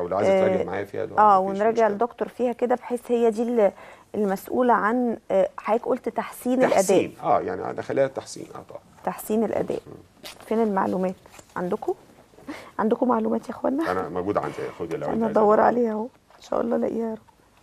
ولو عايزه آه، تراجع معايا فيها دلوقتي اه مفيش ونراجع مشكلة. الدكتور فيها كده بحيث هي دي اللي- المسؤوله عن آه، حضرتك قلت تحسين, الاداء تحسين اه يعني انا خليها تحسين اه طبعا تحسين الاداء فين المعلومات عندكم عندكم معلومات يا اخوانا انا موجود عندي خدي لو انت انا عايزة. ادور عليها اهو ان شاء الله الاقيها يا رب.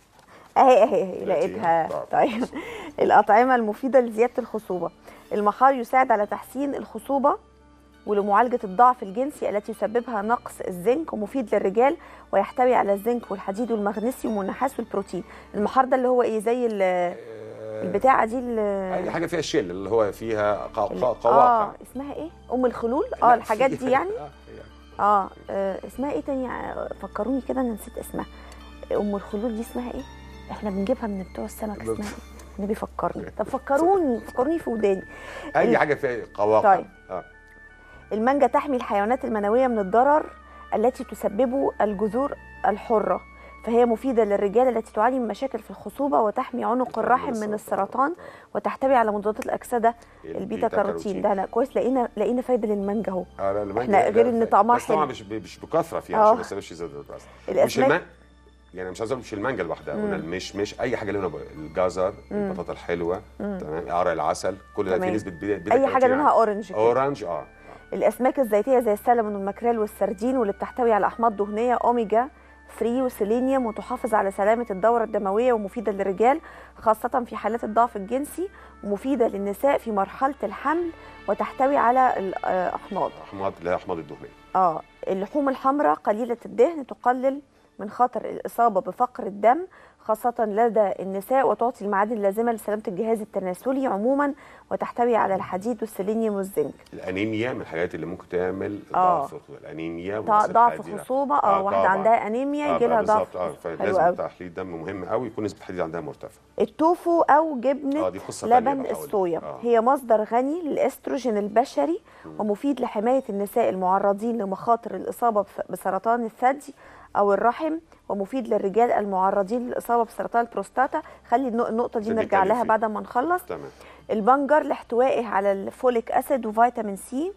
اهي اهي اهي لقيتيها؟ لقيتها طيب. طيب الاطعمه المفيده لزياده الخصوبه المحار يساعد على تحسين الخصوبه ولمعالجه الضعف الجنسي التي يسببها نقص الزنك ومفيد للرجال ويحتوي على الزنك والحديد والمغنيسيوم والنحاس والبروتين المحار ده اللي هو ايه زي ال- آه، البتاعه دي ال- اي حاجه فيها شل اللي هو فيها قا- ال- قا- قواقع اه اسمها ايه ام الخلول لا، اه الحاجات في- دي يعني آه، هي. اه آه، اسمها ايه تاني آه، فكروني كده انا نسيت اسمها ام الخلول دي اسمها ايه احنا بنجيبها من بتوع السمك اسمها ايه النبي فكرني طب فكروني فكروني في وداني اي ال- حاجه فيها قواقع طيب. اه المانجا تحمي الحيوانات المنويه من الضرر التي تسببه الجذور الحره فهي مفيدة للرجال التي تعاني من مشاكل في الخصوبة وتحمي عنق الرحم من السرطان وتحتوي على مضادات الأكسدة البيتا كاروتين ده أنا كويس لقينا لقينا فايدة للمانجا أهو آه، لا، المانجا إحنا ده- غير إن ده- طعمها بس طبعا حلو. مش ب- مش بكثره فيها آه. عشان بس مش زاد الوزن مش الأسماك- المان يعني مش عايز اقول مش المانجا لوحدها قلنا المشمش اي حاجه لونها ب- الجزر البطاطا الحلوه تمام قرع العسل كل ده فيه تمام. نسبه بيتا بيتا أي حاجة كاروتين لونها عالية. أورنج كده. اورنج اه آه. الاسماك الزيتيه زي السلمون والماكريل والسردين واللي بتحتوي على احماض دهنيه اوميجا 3 وسيلينيوم وتحافظ على سلامه الدوره الدمويه ومفيده للرجال خاصه في حالات الضعف الجنسي ومفيده للنساء في مرحله الحمل وتحتوي على الاحماض احماض اللي هي احماض الدهنيه اه اللحوم الحمراء قليله الدهن تقلل من خطر الاصابه بفقر الدم خاصة لدى النساء وتعطي المعادن اللازمة لسلامة الجهاز التناسلي عموما وتحتوي على الحديد والسيلينيوم والزنك الانيميا من الحاجات اللي ممكن تعمل آه. ضعف الانيميا ضع- والناس ضعف الحديدة. خصوبة اه واحدة طبعاً. عندها انيميا آه يجي لها بقى ضعف بالظبط اه حلو فلازم قوي تحليل دم مهم قوي يكون نسبه الحديد عندها مرتفعه التوفو او جبنه آه، دي قصة تانية لبن بقى ودي. الصويا آه. هي مصدر غني للاستروجين البشري ومفيد لحمايه النساء المعرضين لمخاطر الاصابه بف- بسرطان الثدي او الرحم ومفيد للرجال المعرضين للاصابه بسرطان البروستاتا خلي النق- النقطه دي دي نرجع نتكلم لها فيها. بعد ما نخلص تمام البنجر لاحتوائه على الفوليك اسيد وفيتامين سي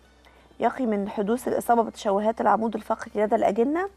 يقي من حدوث الاصابه بتشوهات العمود الفقري لدى الاجنه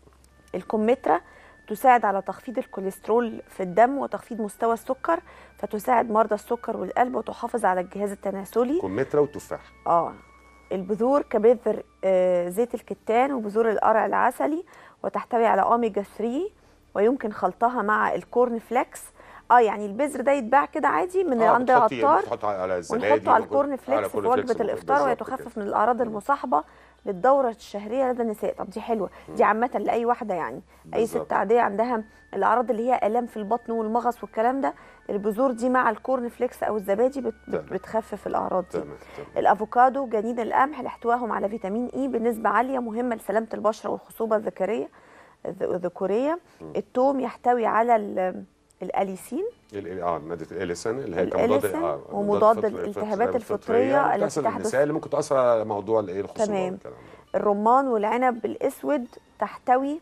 الكمثرى تساعد على تخفيض الكوليسترول في الدم وتخفيض مستوى السكر فتساعد مرضى السكر والقلب وتحافظ على الجهاز التناسلي كمثرى وتفاح اه البذور كبذر آه زيت الكتان وبذور القرع العسلي وتحتوي على اوميجا 3 ويمكن خلطها مع الكورن فليكس اه يعني البذر ده يتباع كده عادي من آه، عند بتحطي- عطار بتحطي على الزبادي ونحطه على وكل- الكورن فليكس في كورن وجبه فليكس الافطار بالظبط ويتخفف كده. من الاعراض المصاحبه للدوره الشهريه لدى النساء طب دي حلوه دي عامه لاي واحده يعني اي ست بالظبط. عاديه عندها الاعراض اللي هي الام في البطن والمغص والكلام ده البذور دي مع الكورن فليكس او الزبادي بت بت تمام. بتخفف الاعراض دي تمام تمام الافوكادو جنين القمح لاحتوائهم على فيتامين اي بنسبه عاليه مهمه لسلامه البشره والخصوبه الذكريه الذ- الذكوريه الثوم يحتوي على ال- الاليسين ال- ال- اه ماده الاليسن اللي هي كمضاد الإليسن آه، ومضاد الفطر- الالتهابات الفطرية الفطرية اللي التي بتحصل تحدث- للنساء اللي ممكن تاثر على موضوع الايه الخصوبه تمام. والكلام ده. الرمان والعنب الاسود تحتوي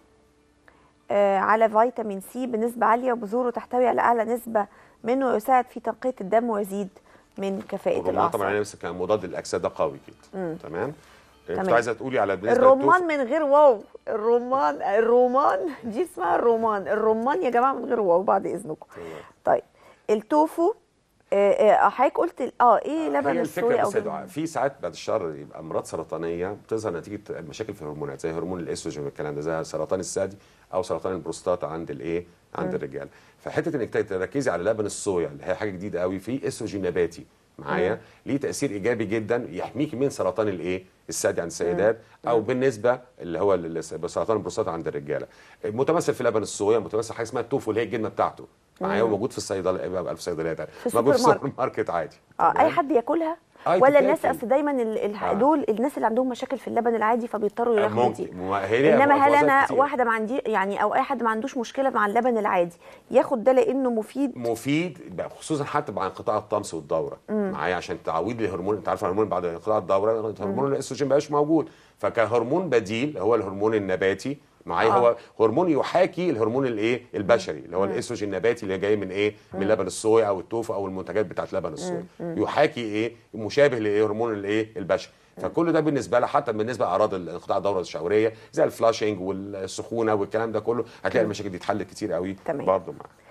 آه، على فيتامين سي بنسبه عاليه وبذوره تحتوي على اعلى نسبه منه ويساعد في تنقيه الدم ويزيد من كفاءه الرمان طبعا الاعصاب نفس كان مضاد للاكسده قوي كده تمام كنت تمام. عايزه تقولي على بالنسبه الرمان للتوف- من غير واو الرمان الرومان دي اسمها الرومان الرمان يا جماعه من غير واو بعد اذنكم تمام. طيب التوفو آه، آه، حضرتك قلت ال- اه ايه لبن هي الصويا الفكره او بس يا جبنة؟ دعاء في ساعات بعد الشر يبقى امراض سرطانيه بتظهر نتيجه مشاكل في الهرمونات زي هرمون الاستروجين والكلام ده زي سرطان الثدي او سرطان البروستاتا عند الايه عند الرجال فحته انك تركزي على لبن الصويا اللي هي حاجه جديده قوي في استروجين نباتي معايا ليه تاثير ايجابي جدا يحميكي من سرطان الايه الثدي عند السيدات او بالنسبه اللي هو ال- سرطان البروستاتا عند الرجاله متمثل في لبن الصويا متمثل حاجه اسمها التوفو اللي هي الجبنه بتاعته معايا وموجود في الصيدليه بقى في الصيدليات في موجود في السوبر السوبر ماركت عادي اه تمام؟ اي حد ياكلها آه، ولا تتاكل. الناس اصل دايما ال- ال- آه. دول الناس اللي عندهم مشاكل في اللبن العادي فبيضطروا ياخدوا دي ممكن ما هي ليها انما هل وظائف انا كتير. واحده ما عندي يعني او اي حد ما عندوش مشكله مع اللبن العادي ياخد ده لانه مفيد مفيد بقى خصوصا حتى مع انقطاع الطمس والدوره معايا عشان تعويض الهرمون انت عارف الهرمون بعد انقطاع الدوره هرمون الاستروجين بقاش موجود فكهرمون بديل هو الهرمون النباتي معايا آه. هو هرمون يحاكي الهرمون الايه البشري اللي هو الاستروجين النباتي اللي جاي من ايه من لبن الصويا او التوفو او المنتجات بتاعت لبن الصويا يحاكي ايه مشابه لايه هرمون الايه البشري فكل ده بالنسبه لها حتى بالنسبه لاعراض انقطاع الدوره الشهريه زي الفلاشنج والسخونه والكلام ده كله هتلاقي المشاكل دي اتحلت كتير قوي تمام. برضه معاها